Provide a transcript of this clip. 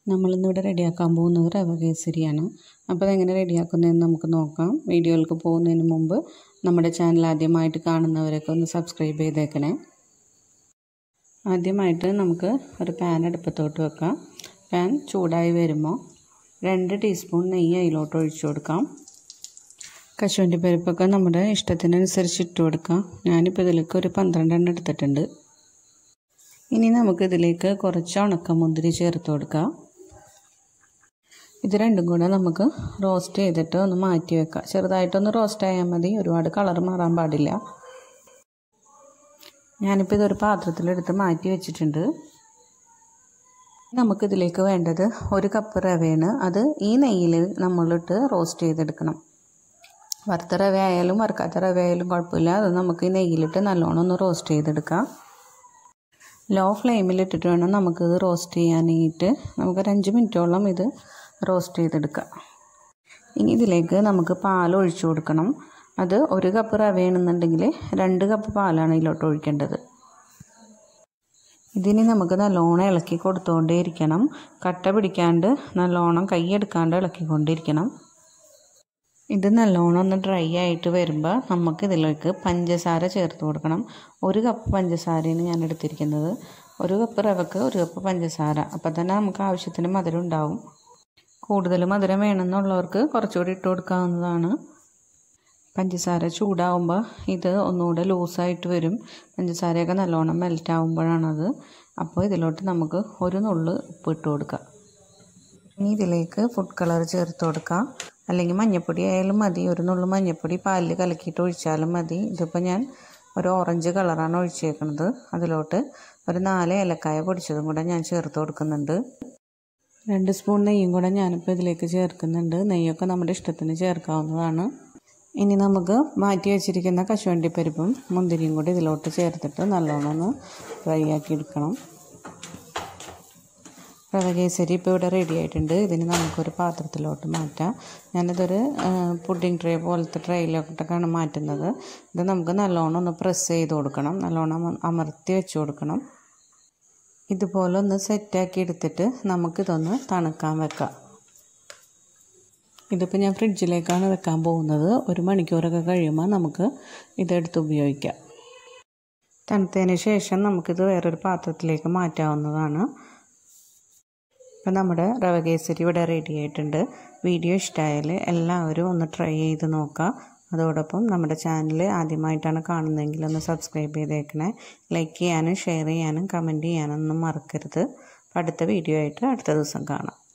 നമ്മളിന്നിവിടെ റെഡിയാക്കാൻ പോകുന്നത് റവ കേസരിയാണ് അപ്പോൾ അതെങ്ങനെ റെഡിയാക്കുന്നതെന്ന് നമുക്ക് നോക്കാം വീഡിയോയിലേക്ക് പോകുന്നതിന് മുമ്പ് നമ്മുടെ ചാനൽ ആദ്യമായിട്ട് കാണുന്നവരൊക്കെ ഒന്ന് സബ്സ്ക്രൈബ് ചെയ്തേക്കണേ ആദ്യമായിട്ട് നമുക്ക് ഒരു പാൻ അടുപ്പത്തോട്ട് വെക്കാം പാൻ ചൂടായി വരുമ്പോൾ രണ്ട് ടീസ്പൂൺ നെയ്യ് അതിലോട്ട് ഒഴിച്ചു കൊടുക്കാം കശുവണ്ടി പരിപ്പൊക്കെ നമ്മുടെ ഇഷ്ടത്തിനനുസരിച്ച് ഇട്ട് കൊടുക്കാം ഞാനിപ്പോൾ ഇതിലേക്ക് ഒരു പന്ത്രണ്ടെണ്ണം എടുത്തിട്ടുണ്ട് ഇനി നമുക്കിതിലേക്ക് കുറച്ച് ഉണക്കമുന്തിരി ചേർത്ത് കൊടുക്കാം ഇത് രണ്ടും കൂടെ നമുക്ക് റോസ്റ്റ് ചെയ്തിട്ട് ഒന്ന് മാറ്റി വെക്കാം ചെറുതായിട്ടൊന്ന് റോസ്റ്റ് ആയാൽ മതി ഒരുപാട് കളർ മാറാൻ പാടില്ല ഞാനിപ്പോൾ ഇതൊരു പാത്രത്തിലെടുത്ത് മാറ്റി വെച്ചിട്ടുണ്ട് നമുക്കിതിലേക്ക് വേണ്ടത് ഒരു കപ്പ് റവയാണ് അത് ഈ നെയ്യിൽ നമ്മളിട്ട് റോസ്റ്റ് ചെയ്തെടുക്കണം വറുത്ത റവ ആയാലും വറുക്കാത്ത റവ ആയാലും കുഴപ്പമില്ല അത് നമുക്ക് ഈ നെയ്യിലിട്ട് നല്ലോണം ഒന്ന് റോസ്റ്റ് ചെയ്തെടുക്കാം ലോ ഫ്ലെയിമിലിട്ടിട്ട് വേണം നമുക്കിത് റോസ്റ്റ് ചെയ്യാനായിട്ട് നമുക്കൊരു അഞ്ച് മിനിറ്റോളം ഇത് റോസ്റ്റ് ചെയ്തെടുക്കാം ഇനി ഇതിലേക്ക് നമുക്ക് പാൽ ഒഴിച്ചു കൊടുക്കണം അത് ഒരു കപ്പ് റവയാണെന്നുണ്ടെങ്കിൽ രണ്ട് കപ്പ് പാലാണ് ഇതിലോട്ട് ഒഴിക്കേണ്ടത് ഇതിനി നമുക്ക് നല്ലോണം ഇളക്കി കൊടുത്തുകൊണ്ടേ ഇരിക്കണം കട്ട പിടിക്കാണ്ട് നല്ലോണം കൈയെടുക്കാണ്ട് ഇളക്കിക്കൊണ്ടിരിക്കണം ഇത് നല്ലോണം ഒന്ന് ഡ്രൈ ആയിട്ട് വരുമ്പോൾ നമുക്ക് ഇതിലേക്ക് പഞ്ചസാര ചേർത്ത് കൊടുക്കണം ഒരു കപ്പ് പഞ്ചസാരയാണ് ഞാൻ എടുത്തിരിക്കുന്നത് ഒരു കപ്പ് റവക്ക് ഒരു കപ്പ് പഞ്ചസാര അപ്പോൾ തന്നെ നമുക്ക് ആവശ്യത്തിന് മധുരം ഉണ്ടാവും കൂടുതൽ മധുരം വേണമെന്നുള്ളവർക്ക് കുറച്ചുകൂടി ഇട്ട് കൊടുക്കാവുന്നതാണ് പഞ്ചസാര ചൂടാവുമ്പോൾ ഇത് ഒന്നുകൂടെ ലൂസായിട്ട് വരും പഞ്ചസാരയൊക്കെ നല്ലോണം മെൽറ്റ് ആകുമ്പോഴാണത് അപ്പോൾ ഇതിലോട്ട് നമുക്ക് ഒരു നുള്ള് ഉപ്പ് ഇട്ട് കൊടുക്കാം ഇനി ഇതിലേക്ക് ഫുഡ് കളർ ചേർത്ത് കൊടുക്കാം അല്ലെങ്കിൽ മഞ്ഞൾപ്പൊടി ആയാലും മതി ഒരു നുള്ളു മഞ്ഞൾപ്പൊടി പാലിൽ കലക്കിയിട്ട് ഒഴിച്ചാലും മതി ഇതിപ്പോൾ ഞാൻ ഒരു ഓറഞ്ച് കളറാണ് ഒഴിച്ചേക്കുന്നത് അതിലോട്ട് ഒരു നാല് ഏലക്കായ പൊടിച്ചതും കൂടെ ഞാൻ ചേർത്ത് കൊടുക്കുന്നുണ്ട് രണ്ട് സ്പൂൺ നെയ്യും കൂടെ ഞാനിപ്പോൾ ഇതിലേക്ക് ചേർക്കുന്നുണ്ട് നെയ്യൊക്കെ നമ്മുടെ ഇഷ്ടത്തിന് ചേർക്കാവുന്നതാണ് ഇനി നമുക്ക് മാറ്റി വെച്ചിരിക്കുന്ന കശുവണ്ടി പരിപ്പും മുന്തിരിയും കൂടി ഇതിലോട്ട് ചേർത്തിട്ട് നല്ലോണം ഒന്ന് ഫ്രൈ ആക്കി എടുക്കണം റവ കേസരി ഇപ്പോൾ ഇവിടെ റെഡി ആയിട്ടുണ്ട് ഇതിന് നമുക്കൊരു പാത്രത്തിലോട്ട് മാറ്റാം ഞാനിതൊരു പുഡിംഗ് ട്രേ പോലത്തെ ട്രേയിലോട്ടൊക്കെയാണ് മാറ്റുന്നത് ഇത് നമുക്ക് നല്ലോണം ഒന്ന് പ്രസ് ചെയ്ത് കൊടുക്കണം നല്ലോണം അമർത്തി വെച്ച് കൊടുക്കണം ഇതുപോലെ ഒന്ന് സെറ്റാക്കി എടുത്തിട്ട് നമുക്കിതൊന്ന് തണുക്കാൻ വെക്കാം ഇതിപ്പോൾ ഞാൻ ഫ്രിഡ്ജിലേക്കാണ് വെക്കാൻ പോകുന്നത് ഒരു മണിക്കൂറൊക്കെ കഴിയുമ്പോൾ നമുക്ക് ഇതെടുത്ത് ഉപയോഗിക്കാം തണുത്തതിന് ശേഷം നമുക്കിത് വേറൊരു പാത്രത്തിലേക്ക് മാറ്റാവുന്നതാണ് ഇപ്പം നമ്മുടെ റവ കേസരി ഇവിടെ റെഡി ആയിട്ടുണ്ട് വീഡിയോ ഇഷ്ടമായാൽ എല്ലാവരും ഒന്ന് ട്രൈ ചെയ്ത് നോക്കുക അതോടൊപ്പം നമ്മുടെ ചാനൽ ആദ്യമായിട്ടാണ് കാണുന്നതെങ്കിൽ ഒന്ന് സബ്സ്ക്രൈബ് ചെയ്തേക്കണേ ലൈക്ക് ചെയ്യാനും ഷെയർ ചെയ്യാനും കമൻറ്റ് ചെയ്യാനൊന്നും മറക്കരുത് അടുത്ത വീഡിയോ ആയിട്ട് അടുത്ത ദിവസം കാണാം